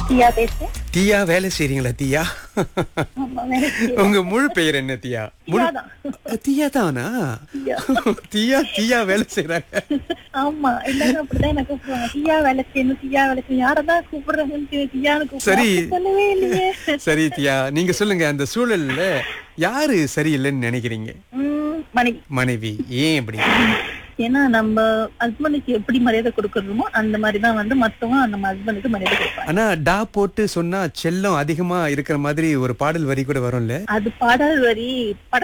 தியா பேசுறேன் தீயா வேலை செய்றீங்களா தீயா ஆமா, வேலை செய்யறேன். உங்க முழு பெயர் என்ன தீயா முழு தியாதான். தீயா தானா தியா. தீயா தீயா வேலை செய்றாங்க ஆமா எல்லாரும் அப்படிதான் என்ன கூப்பிடுவாங்க தியா வேலை செய்யணும் தியா வேலை செய்யணும் யாரதான் கூப்பிடுறாங்கன்னு தெரியல, தியான்னு சரி. கூப்பிடுறாங்க சொல்லவே இல்லையே சரி தியா நீங்க சொல்லுங்க அந்த சூழல்ல யாரு சரியில்லைன்னு நினைக்கிறீங்க உம், மனைவி மனைவி ஏன் இப்படி ஏன்னா நம்ம ஹஸ்பண்டுக்கு எப்படி மரியாதை கொடுக்கறோமோ அந்த மாதிரிதான் வந்து மத்தவங்க நம்ம ஹஸ்பண்டுக்கு மரியாதை கொடுப்பாங்க ஆனா டா போட்டு சொன்னா செல்லம் அதிகமா இருக்கிற மாதிரி ஒரு பாடல் வரி கூட வரும்ல அது பாடல் வரி